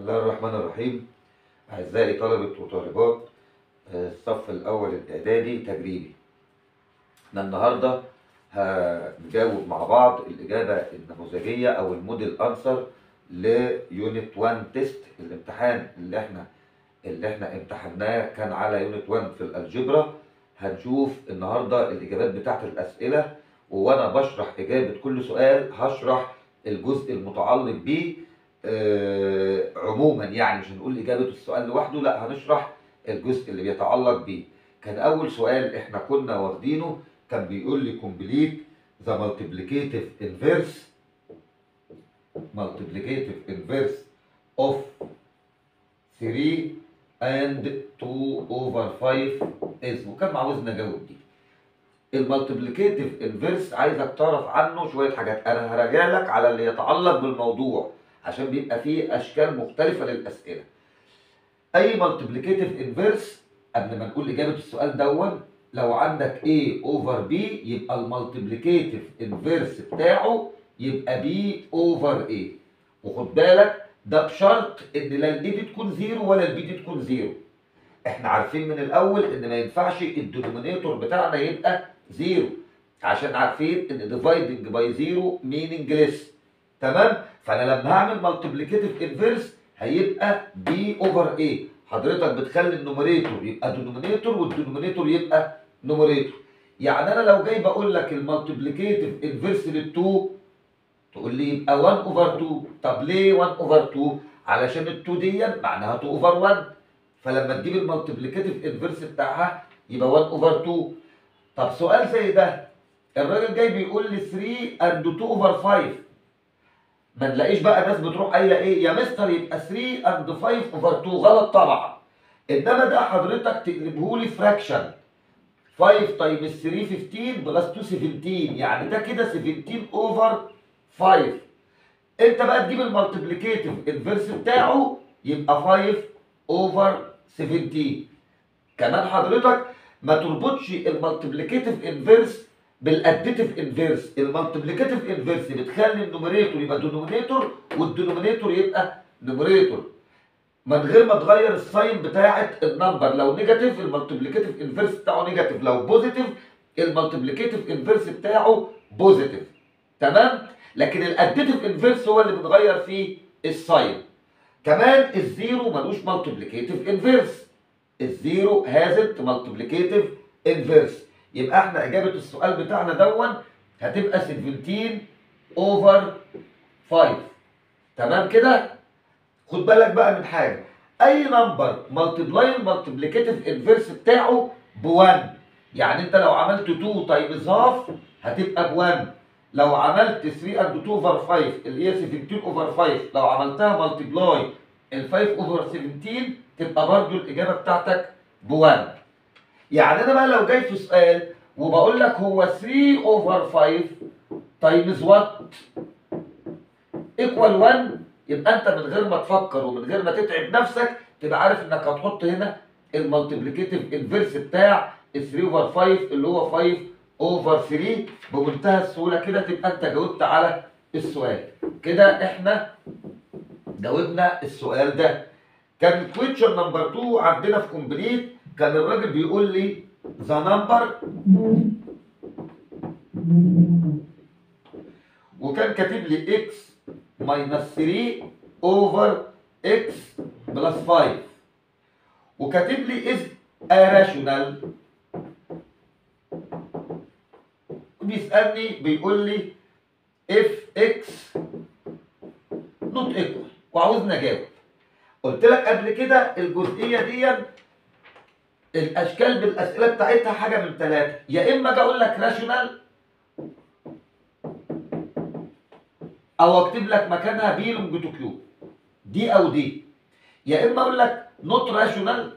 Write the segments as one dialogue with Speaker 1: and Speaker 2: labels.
Speaker 1: الله الرحمن الرحيم أعزائي طلبة وطالبات آه، الصف الأول الإعدادي تجريبي احنا النهاردة هنجاوب مع بعض الإجابة النموذجية أو الموديل أنسر ليونت 1 تيست الامتحان اللي احنا اللي احنا امتحناه كان على يونت 1 في الألجبرا هنشوف النهاردة الإجابات بتاعت الأسئلة وأنا بشرح إجابة كل سؤال هشرح الجزء المتعلق بيه آه، عموما يعني مش هنقول إجابة السؤال لوحده لا هنشرح الجزء اللي بيتعلق بيه كان أول سؤال إحنا كنا واخدينه كان بيقول لي complete the multiplicative inverse multiplicative inverse of 3 and 2 over 5 is وكان عاوزنا نجاوب دي المالتيبليكيتيف انفيرس عايزك تعرف عنه شويه حاجات انا هراجع لك على اللي يتعلق بالموضوع عشان بيبقى فيه اشكال مختلفه للاسئله اي مالتيبليكيتيف انفيرس قبل ما نقول اجابه السؤال دون لو عندك A اوفر B يبقى المالتيبليكيتيف انفيرس بتاعه يبقى B اوفر A وخد بالك ده بشرط ان لا البي دي تكون زيرو ولا البي دي تكون زيرو احنا عارفين من الاول ان ما ينفعش الدينومينيتور بتاعنا يبقى زيرو عشان عارفين ان ديفايدنج باي زيرو مينينجلس تمام فانا لما هعمل مالتيبليكيتيف انفيرس هيبقى بي اوفر ايه حضرتك بتخلي النوميريتور يبقى دينومينيتور والدينومينيتور يبقى نوميريتور يعني انا لو جاي بقول لك المالتيبليكيتيف انفيرس لل2 تقول لي يبقى 1 اوفر 2 طب ليه 1 اوفر 2 علشان ال2 دي معناها 2 اوفر 1 فلما تجيب المالتيبليكيتيف انفيرس بتاعها يبقى 1 اوفر 2 طب سؤال زي ده الراجل جاي بيقول لي 3 اند 2 اوفر 5 ما نلاقيش بقى ناس بتروح قايله ايه يا مستر يبقى 3 اند 5 اوفر 2 غلط طبعا انما ده حضرتك تقلبه لي فراكشن 5 تايمز 3 15 بلس 2 17 يعني ده كده 17 اوفر 5 انت بقى تجيب المالتيبليكيتيف انفيرس بتاعه يبقى 5 اوفر 17 كمان حضرتك ما تربطش المالتيبليكيتيف انفيرس بالاديتيف انفيرس المالتيبليكيتيف انفيرس بتخلي النوميريتور يبقى دينومينيتور والدينومينيتور يبقى نوميريتور من غير ما تغير الساين بتاعه النمبر لو نيجاتيف المالتيبليكيتيف انفيرس بتاعه نيجاتيف لو بوزيتيف المالتيبليكيتيف انفيرس بتاعه بوزيتيف تمام لكن الاديتيف انفيرس هو اللي بنغير فيه الساين كمان الزيرو ملوش مالتيبليكيتيف انفيرس الزيرو هازنت مالتيبليكيتيف انفيرس يبقى احنا اجابه السؤال بتاعنا دون هتبقى 17 اوفر 5 تمام كده خد بالك بقى من حاجه اي نمبر مالتيبلاي المالتيبليكيتيف انفيرس بتاعه ب 1 يعني انت لو عملت 2 تايمز هاف هتبقى ب 1 لو عملت 3 اند 2 اوفر 5 اللي هي 17 اوفر 5 لو عملتها مالتيبلاي ال 5 اوفر 17 تبقى برضو الاجابه بتاعتك ب 1 يعني انا بقى لو جاي في سؤال وبقول لك هو 3 اوفر 5 تايمز وات ايكوال 1 يبقى انت من غير ما تفكر ومن غير ما تتعب نفسك تبقى عارف انك هتحط هنا المالتيبليكيتيف انفيرس بتاع ال 3 اوفر 5 اللي هو 5 اوفر 3 بمنتهى السهوله كده تبقى انت جاوبت على السؤال كده احنا جاوبنا السؤال ده كان كويتشن نمبر 2 عندنا في كومبليت كان الراجل بيقول لي ذا نمبر وكان كاتب لي اكس ماينس 3 اوفر اكس بلس 5 وكاتب لي از irrational بيسألني بيقول لي if x not equal وعاوزني اجاوب قلت لك قبل كده الجزئيه دي الاشكال بالاسئله بتاعتها حاجه من ثلاثه يا اما اجي اقول لك راشونال او اكتب لك مكانها بي لونج تو كيو دي او دي يا اما اقول لك نوت راشونال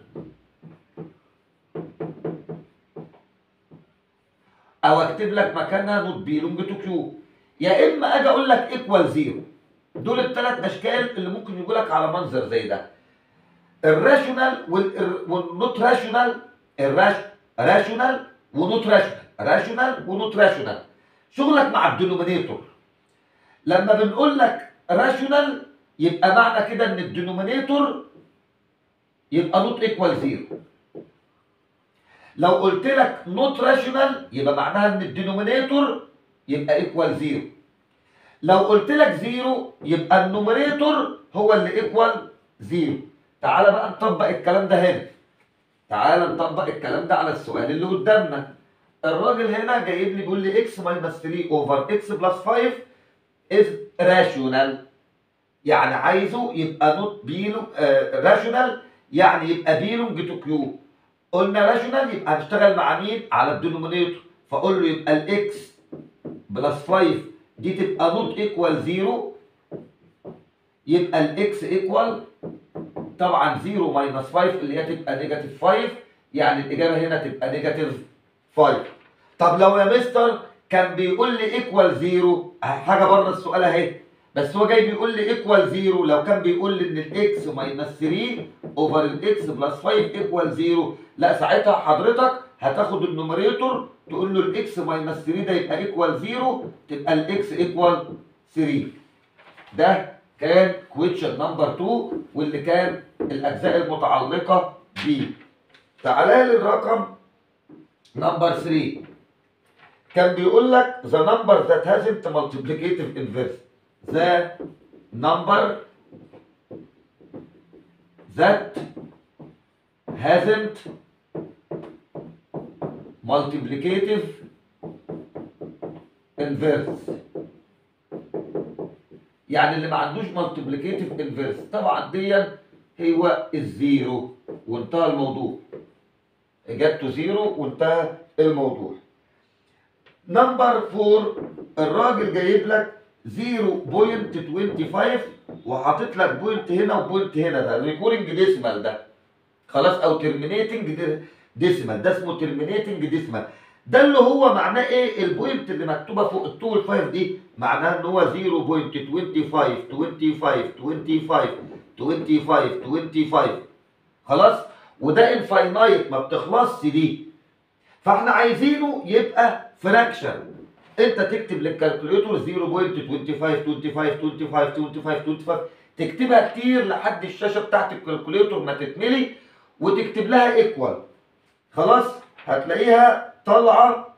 Speaker 1: او اكتب لك مكانها نوت بي لونج تو كيو يا اما اجي اقول لك ايكوال زيرو دول الثلاث اشكال اللي ممكن يجوا لك على منظر زي ده الراشونال والنوت راشونال الراش راشونال ونوت راشونال راشونال ونوت راشونال شغلك مع الدينومينيتور لما بنقول لك راشونال يبقى معنى كده ان الدينومينيتور يبقى نوت ايكوال زيرو لو قلت لك نوت راشونال يبقى معناها ان الدينومينيتور يبقى ايكوال زيرو لو قلت لك زيرو يبقى النوميريتور هو اللي ايكوال زيرو تعالى بقى نطبق الكلام ده هنا تعالى نطبق الكلام ده على السؤال اللي قدامنا الراجل هنا جايب لي بيقول لي اكس ماينس 3 اوفر اكس بلس 5 از راشونال يعني عايزه يبقى نوت بيلو راشونال يعني يبقى بيلونج تو كيو قلنا راشونال يبقى هنشتغل مع مين على الدينومينيتور فاقول له يبقى الاكس بلس 5 دي تبقى نوت ايكوال 0 يبقى الاكس ايكوال طبعا 0 ماينس 5 اللي هي تبقى نيجاتيف 5 يعني الاجابه هنا تبقى نيجاتيف 5 طب لو يا مستر كان بيقول لي ايكوال 0 حاجه بره السؤال اهي بس هو جاي بيقول لي ايكوال 0 لو كان بيقول لي ان الاكس ماينس 3 اوفر الاكس بلس 5 ايكوال 0 لا ساعتها حضرتك هتاخد النوميريتور تقول له الاكس ماينس 3 ده يبقى ايكوال 0 تبقى الاكس ايكوال 3 ده كان كويتشن نمبر 2 واللي كان الاجزاء المتعلقه بيه تعالى لي الرقم نمبر 3 كان بيقول لك the number that hasn't multiplicative inverse the number that hasn't multiplicative inverse يعني اللي ما عندوش multiplicative inverse طبعا دي هو الزيرو وانتهى الموضوع اجابته زيرو وانتهى الموضوع نمبر 4 الراجل جايب لك 0.25 وحاطط لك بوينت هنا وبوينت هنا ده ريكورنج ديسمال ده خلاص او ترمينيتنج ديسمال ده اسمه ترمينيتنج ديسمال ده اللي هو معناه ايه البوينت اللي مكتوبه فوق ال 2 5 دي معناها ان هو 0.25 25 25 25 25 خلاص وده انفاينايت ما بتخلصش دي فاحنا عايزينه يبقى فراكشن انت تكتب للكالكوليتور 0.25 25 25 25 25 تكتبها كتير لحد الشاشه بتاعت الكالكوليتور ما تتملي وتكتب لها ايكوال خلاص هتلاقيها طالعه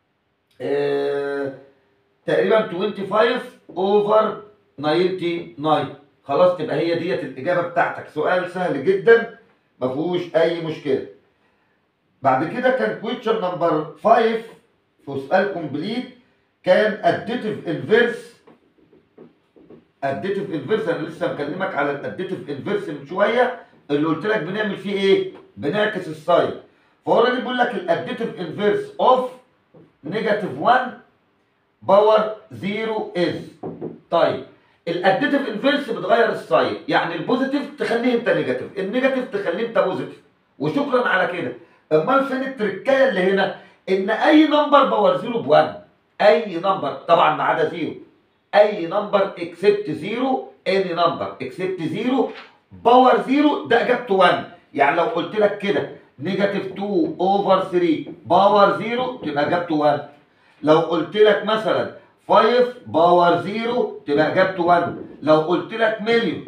Speaker 1: اه تقريبا 25 اوفر 99 خلاص تبقى هي ديت الاجابه بتاعتك سؤال سهل جدا ما فيهوش اي مشكله بعد كده كان كويتشن نمبر 5 في سؤال كومبليت كان اديتيف انفيرس اديتيف انفيرس انا لسه مكلمك على الاديتيف انفيرس من شويه اللي قلت لك بنعمل فيه ايه؟ بنعكس الساين فهو الراجل بيقول لك الاديتيف انفيرس اوف نيجاتيف 1 باور 0 از طيب الاديتيف انفيرس بتغير الساين يعني البوزيتيف تخليه انت نيجاتيف النيجاتيف تخليه انت بوزيتيف وشكرا على كده امال فين التركايه اللي هنا ان اي نمبر باور 0 ب 1 اي نمبر طبعا ما عدا 0 اي نمبر اكسبت 0 اني نمبر اكسبت 0 باور 0 ده اجابته 1 يعني لو قلت لك كده نيجاتيف 2 اوفر 3 باور 0 تبقى اجابته 1 لو قلت لك مثلا 5 باور 0 تبقى اجابته 1 لو قلت لك مليون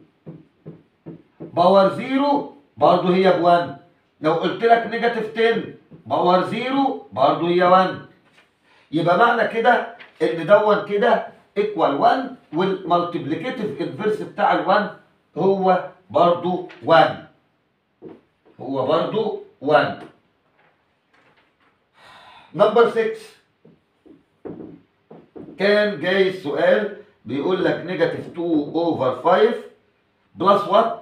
Speaker 1: باور 0 برضه هي ب 1 لو قلت لك نيجاتيف 10 باور 0 برضه هي 1 يبقى معنى كده ان دون كده ايكوال 1 والمالتيبليكيتيف انفيرس بتاع ال 1 هو برضه 1 هو برضه 1 نمبر 6 كان جاي السؤال بيقول لك نيجاتيف 2 اوفر 5 بلس وات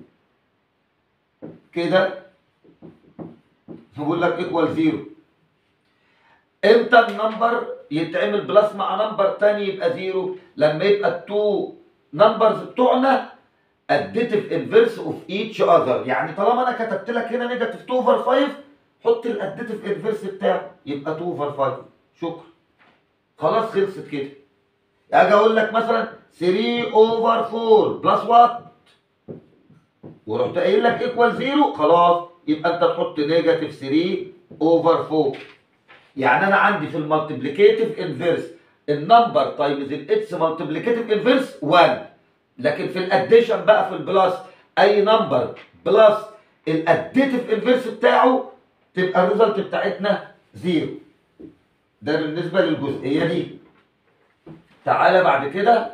Speaker 1: كده بيقول لك ايكوال 0 امتى النمبر يتعمل بلس مع نمبر تاني يبقى 0 لما يبقى التو نمبرز بتوعنا additive inverse of each other يعني طالما انا كتبت لك هنا نيجاتيف 2 اوفر 5 حط الاديتيف انفيرس بتاعه يبقى 2 اوفر 5 شكرا خلاص خلصت كده اجي اقول لك مثلا 3 اوفر 4 بلس وات ورحت قايل لك ايكوال 0 خلاص يبقى انت تحط نيجاتيف 3 اوفر 4 يعني انا عندي في المالتيبليكيتيف انفيرس النمبر تايمز الاتس مالتيبليكيتيف انفيرس 1 لكن في الاديشن بقى في البلس اي نمبر بلس الاديتيف انفيرس بتاعه تبقى الريزلت بتاعتنا زيرو ده بالنسبه للجزئيه دي تعالى بعد كده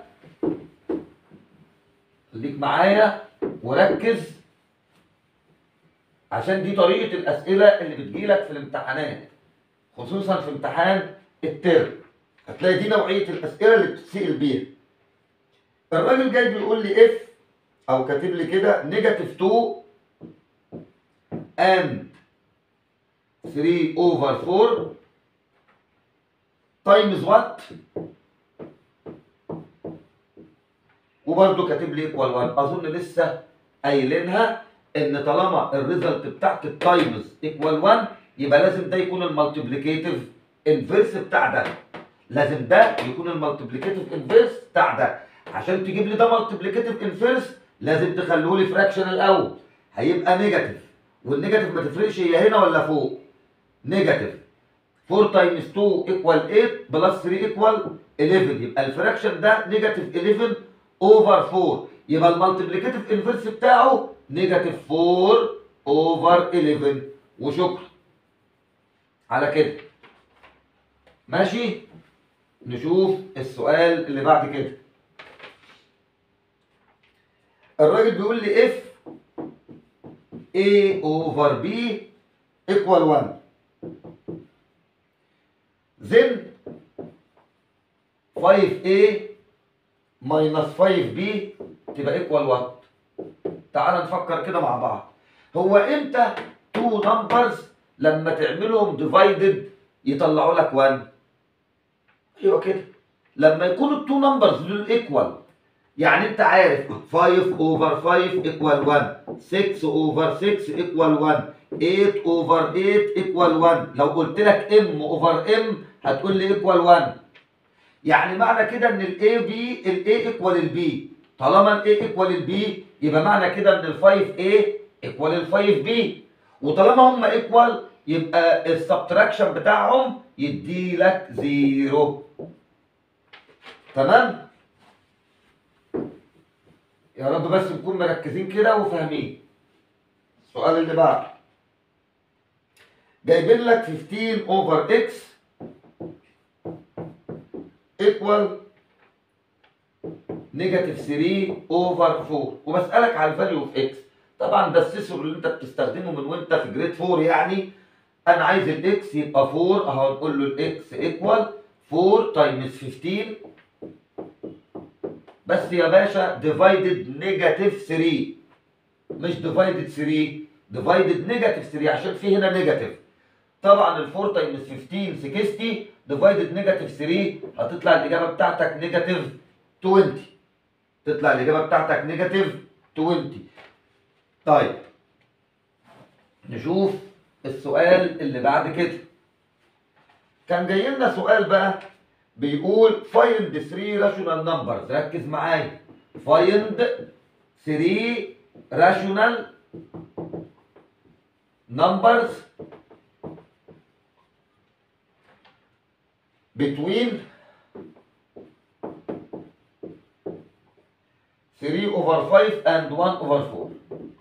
Speaker 1: خليك معايا وركز عشان دي طريقه الاسئله اللي بتجيلك في الامتحانات خصوصا في امتحان الترم هتلاقي دي نوعيه الاسئله اللي بتتسال بيها الراجل جاي بيقول لي اف او كاتب لي كده نيجاتيف 2 and 3 over 4 times what وبرده كاتب لي ايكوال 1 اظن لسه قايلينها ان طالما الريزلت بتاعت التايمز ايكوال 1 يبقى لازم ده يكون المالتيبليكيتيف انفيرس بتاع ده لازم ده يكون المالتيبليكيتيف انفيرس بتاع ده عشان تجيب لي ده مالتيبليكيتيف انفيرس لازم تخلوه لي فراكشن الاول هيبقى نيجاتيف والنيجاتيف ما تفرقش هي هنا ولا فوق نيجاتيف 4 تايمز 2 ايكوال 8 بلس 3 ايكوال 11 يبقى الفراكشن ده نيجاتيف 11 اوفر 4 يبقى المالتيبليكيتيف انفيرس بتاعه نيجاتيف 4 اوفر 11 وشكرا على كده ماشي نشوف السؤال اللي بعد كده الراجل بيقول لي اف A over B equal 1 then 5A minus 5B تبقى equal 1 تعال نفكر كده مع بعض هو امتى two numbers لما تعملهم divided يطلعوا لك 1 ايوه كده لما يكونوا التو نمبرز دول ايكوال يعني انت عارف 5 اوفر 5 ايكوال 1 6 اوفر 6 ايكوال 1 8 اوفر 8 ايكوال 1 لو قلت لك ام اوفر ام هتقول لي ايكوال 1 يعني معنى كده ان الاي بي الاي ايكوال البي طالما الاي ايكوال البي يبقى معنى كده ان ال 5 a ايكوال ال 5 b وطالما هم ايكوال يبقى السبتراكشن بتاعهم يدي لك زيرو تمام يا رب بس نكون مركزين كده وفاهمين السؤال اللي بعده جايبين لك 15 اوفر اكس ايكوال نيجاتيف 3 اوفر 4 وبسالك على الفاليو اوف اكس طبعا ده السيسور اللي انت بتستخدمه من وانت في جريد 4 يعني انا عايز الاكس يبقى 4 اهو نقول له الاكس ايكوال 4 تايمز 15 بس يا باشا ديفايدد نيجاتيف 3 مش ديفايدد 3 ديفايدد نيجاتيف 3 عشان في هنا نيجاتيف طبعا ال 4 تايمز 15 60 ديفايدد نيجاتيف 3 هتطلع الاجابه بتاعتك نيجاتيف 20 تطلع الاجابه بتاعتك نيجاتيف 20 طيب نشوف السؤال اللي بعد كده كان جاي لنا سؤال بقى بيقول find 3 rational numbers ركز معايا find 3 rational numbers between 3 over 5 and 1 over 4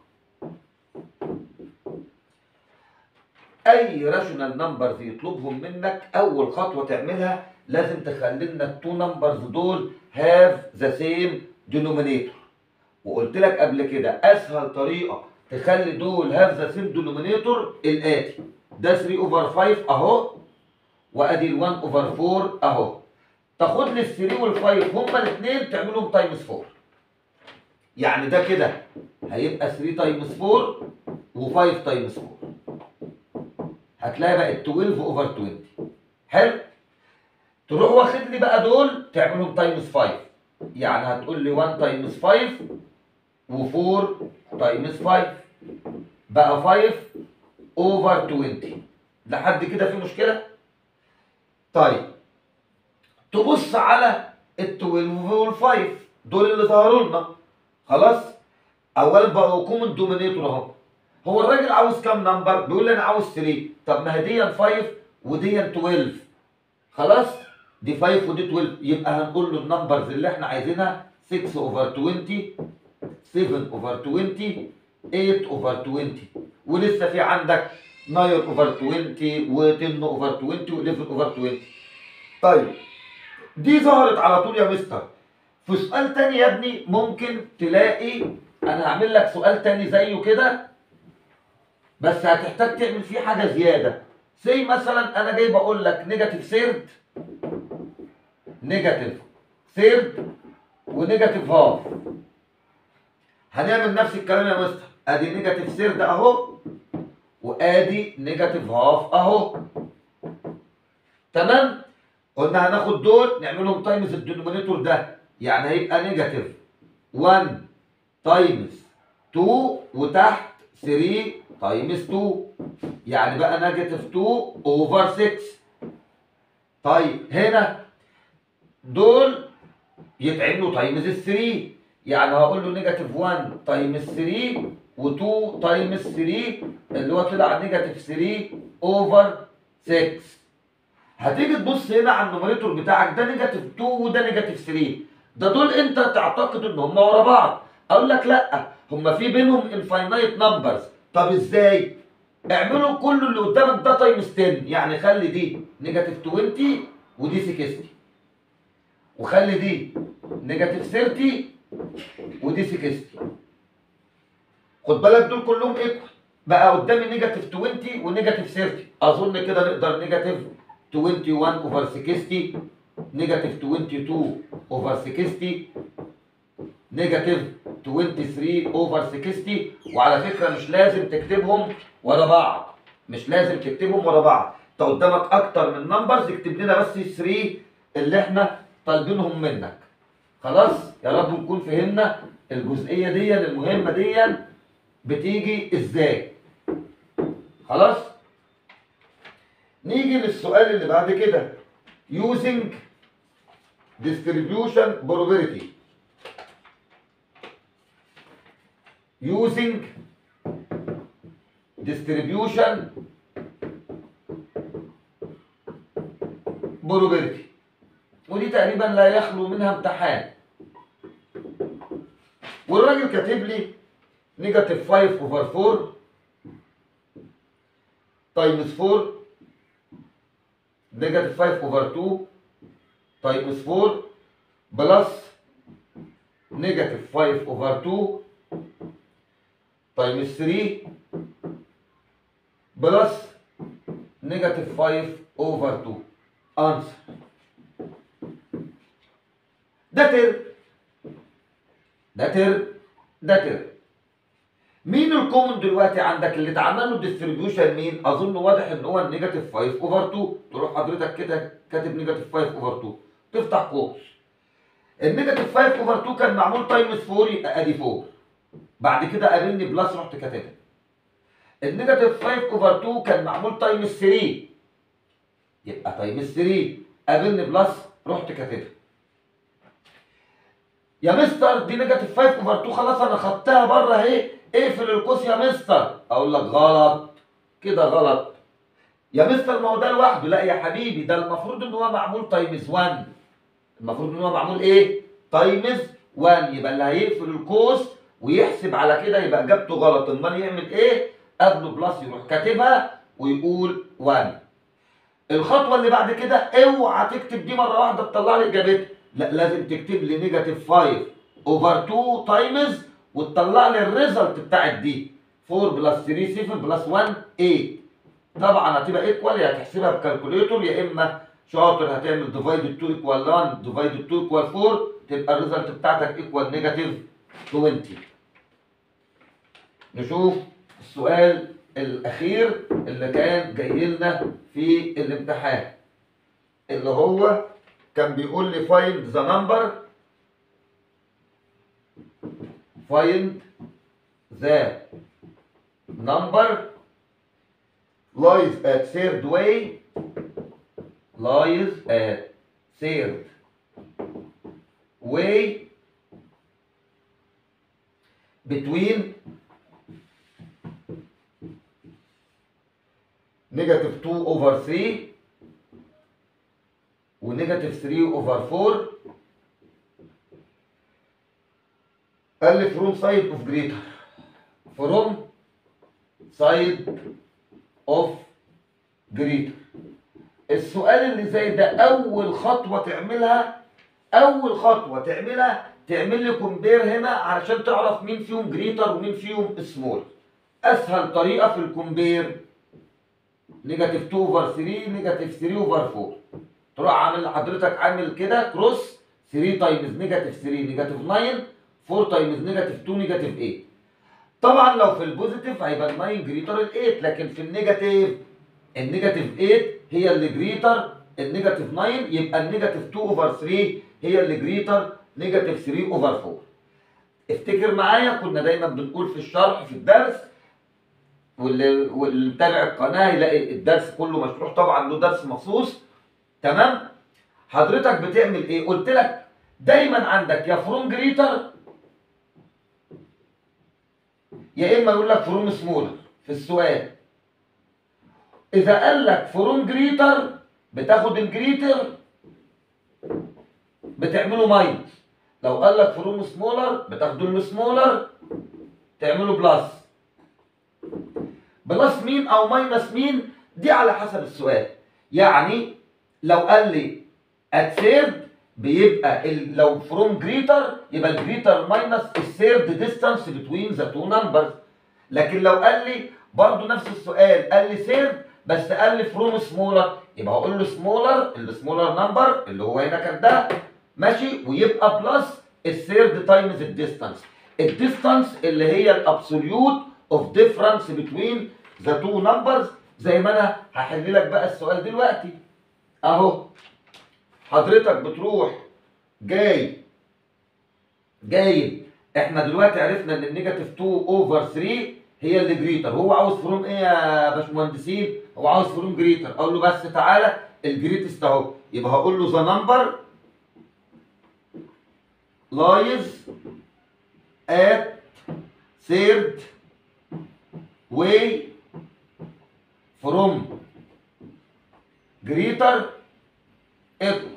Speaker 1: اي راشونال نمبرز يطلبهم منك اول خطوه تعملها لازم تخلي لنا التو نمبرز دول هاف ذا سيم denominator وقلت لك قبل كده اسهل طريقه تخلي دول هاف ذا سيم denominator الاتي ده 3 اوفر 5 اهو وادي ال 1 اوفر 4 اهو تاخد لي ال 3 وال 5 هما الاثنين تعملهم تايمز 4 يعني ده كده هيبقى 3 تايمز 4 و5 تايمز 4 هتلاقي بقت 12 اوفر 20 حلو تروح واخد لي بقى دول تعملهم تايمز 5 يعني هتقول لي 1 تايمز 5 و4 تايمز 5 بقى 5 اوفر 20 لحد كده في مشكله طيب تبص على ال 12 وال 5 دول اللي ظهروا لنا خلاص اولا بقوا كومن دومينيتور اهو هو الراجل عاوز كام نمبر بيقول لي انا عاوز 3 طب ما هي دي 5 ودي 12 خلاص دي 5 ودي 12 يبقى هنقول له النمبرز اللي احنا عايزينها 6 اوفر 20 7 اوفر 20 8 اوفر 20 ولسه في عندك 9 اوفر 20 و10 اوفر 20 و11 اوفر 20 طيب دي ظهرت على طول يا مستر في سؤال تاني يا ابني ممكن تلاقي انا هعمل لك سؤال تاني زيه كده بس هتحتاج تعمل فيه حاجه زياده زي مثلا انا جاي بقول لك نيجاتيف سيرد نيجاتيف سيرد ونيجاتيف هاف هنعمل نفس الكلام يا مستر ادي نيجاتيف سيرد اهو وادي نيجاتيف هاف اهو تمام قلنا هناخد دول نعملهم تايمز الدينومينيتور ده يعني هيبقى نيجاتيف 1 تايمز 2 وتحت 3 تايمز 2 يعني بقى نيجاتيف 2 اوفر 6 طيب هنا دول يتعملوا تايمز 3 يعني هقول له نيجاتيف 1 تايمز 3 و2 تايمز 3 اللي هو طلع نيجاتيف 3 اوفر 6 هتيجي تبص هنا على النوميريتور بتاعك ده نيجاتيف 2 وده نيجاتيف 3 ده دول انت تعتقد ان هم ورا بعض اقول لك لا هم في بينهم انفاينايت نمبرز طب ازاي اعملوا كل اللي قدامك ده تايمز 10 يعني خلي دي نيجاتيف 20 ودي 60 وخلي دي نيجاتيف 30 ودي 60 خد بالك دول كلهم ايكوال بقى قدامي نيجاتيف 20 ونيجاتيف 30 اظن كده نقدر نيجاتيف 21 اوفر 60 نيجاتيف 22 اوفر 60 نيجاتيف 23 اوفر 60 وعلى فكره مش لازم تكتبهم ورا بعض مش لازم تكتبهم ورا بعض انت قدامك اكتر من نمبرز اكتب لنا بس 3 اللي احنا طالبينهم منك خلاص يا رب نكون فهمنا الجزئيه دي المهمه دي بتيجي ازاي خلاص نيجي للسؤال اللي بعد كده using distribution probability using distribution probability ودي تقريبا لا يخلو منها امتحان والراجل كاتب لي نيجاتيف 5 اوفر 4 تايمز 4 نيجاتيف 5 اوفر 2 تايمز 4 بلس نيجاتيف 5 اوفر 2 تايمز 3 بلس نيجاتيف 5 اوفر 2 انسر ده ترم ده ترم ده ترم مين الكومن دلوقتي عندك اللي اتعمل له ديستريبيوشن مين؟ اظن واضح ان هو النيجاتيف 5 اوفر 2 تروح حضرتك كده كاتب نيجاتيف 5 اوفر 2 تفتح قوس النيجاتيف 5 اوفر 2 كان معمول تايمز 4 يبقى ادي 4 بعد كده قابلني بلس رحت كاتبها النيجاتيف 5 اوفر 2 كان معمول تايمز 3 يبقى تايمز 3 قابلني بلس رحت كاتبها يا مستر دي نيجاتيف 5 اوفر 2 خلاص انا خدتها بره اهي اقفل القوس يا مستر اقول لك غلط كده غلط يا مستر ما هو ده لوحده لا يا حبيبي ده المفروض ان هو معمول تايمز 1 المفروض ان هو معمول ايه تايمز 1 يبقى اللي هيقفل القوس ويحسب على كده يبقى اجابته غلط امال يعمل ايه قبله بلس يروح كاتبها ويقول 1 الخطوه اللي بعد كده اوعى تكتب دي مره واحده تطلع لي اجابتها لا لازم تكتب لي نيجاتيف 5 اوفر 2 تايمز وتطلع لي الريزلت بتاعت دي 4 بلس 3 7 بلس 1 8 طبعا هتبقى ايكوال يا هتحسبها بكالكوليتور يا اما شاطر هتعمل ديفايد 2 ايكوال 1 ديفايد 2 ايكوال 4 تبقى الريزلت بتاعتك ايكوال نيجاتيف 20 نشوف السؤال الاخير اللي كان جاي لنا في الامتحان اللي هو كان بيقول لي find the number find the number lies at third way lies at third way between negative 2 over 3 ونيجاتيف 3 اوفر 4 قال لي فروم سايد اوف جريتر فروم سايد اوف جريتر السؤال اللي زي ده اول خطوه تعملها اول خطوه تعملها تعمل لي كومبير هنا علشان تعرف مين فيهم جريتر ومين فيهم سمول اسهل طريقه في الكومبير نيجاتيف 2 اوفر 3 نيجاتيف 3 اوفر 4 تروح عامل حضرتك عامل كده كروس 3 تايمز نيجاتيف 3 نيجاتيف 9 4 تايمز نيجاتيف 2 نيجاتيف 8 طبعا لو في البوزيتيف هيبقى ال 9 جريتر ال 8 لكن في النيجاتيف النيجاتيف 8 هي اللي جريتر النيجاتيف 9 يبقى النيجاتيف 2 اوفر 3 هي اللي جريتر نيجاتيف 3 اوفر 4 افتكر معايا كنا دايما بنقول في الشرح في الدرس واللي واللي متابع القناه يلاقي الدرس كله مشروح طبعا له درس مخصوص تمام حضرتك بتعمل ايه قلت لك دايما عندك يا فروم جريتر يا اما يقول لك فروم سمولر في السؤال اذا قال لك فروم جريتر بتاخد الجريتر بتعمله ماينس لو قال لك فروم سمولر بتاخدوا السمولر تعمله بلس بلس مين او ماينس مين دي على حسب السؤال يعني لو قال لي اتسيرد بيبقى ال- لو فروم جريتر يبقى الجريتر ماينس السيرد ديستانس بتوين ذا تو نمبرز لكن لو قال لي برضو نفس السؤال قال لي سيرد بس قال لي فروم سمولر يبقى هقول له سمولر السمولر نمبر اللي هو هنا كان ده ماشي ويبقى بلس السيرد تايمز الديستانس الديستانس اللي هي الابسوليوت اوف ديفرنس بتوين ذا تو نمبرز زي ما انا هحل لك بقى السؤال دلوقتي اهو حضرتك بتروح جاي جايب احنا دلوقتي عرفنا ان النيجاتيف 2 اوفر 3 هي اللي جريتر هو عاوز فروم ايه يا باشمهندسين هو عاوز فروم جريتر اقول له بس تعالى الجريتست اهو يبقى هقول له ذا نمبر lies at third way from greater equal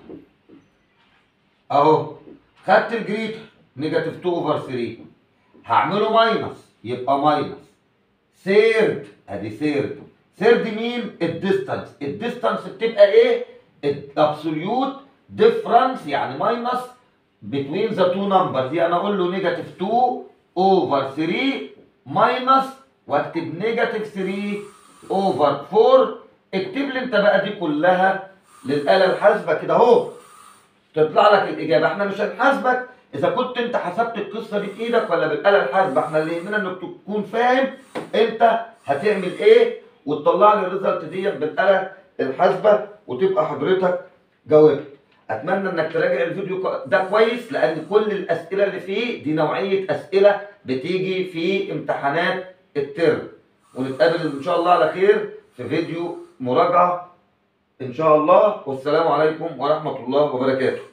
Speaker 1: اهو خدت الجريتر نيجاتيف 2 اوفر 3 هعمله ماينس يبقى ماينس ثيرد ادي ثيرد ثيرد مين الديستانس الديستانس بتبقى ايه الابسوليوت ديفرنس يعني ماينس بتوين ذا تو نمبرز يعني اقول له نيجاتيف 2 اوفر 3 ماينس واكتب نيجاتيف 3 اوفر 4 اكتب لي انت بقى دي كلها للاله الحاسبه كده اهو تطلع لك الاجابه احنا مش هنحاسبك اذا كنت انت حسبت القصه دي بايدك ولا بالاله الحاسبه احنا اللي يهمنا انك تكون فاهم انت هتعمل ايه وتطلع لي الريزلت دي بالاله الحاسبه وتبقى حضرتك جاوبت اتمنى انك تراجع الفيديو كو- ده كويس لان كل الاسئله اللي فيه دي نوعيه اسئله بتيجي في امتحانات الترم ونتقابل ان شاء الله على خير في فيديو مراجعه ان شاء الله والسلام عليكم ورحمه الله وبركاته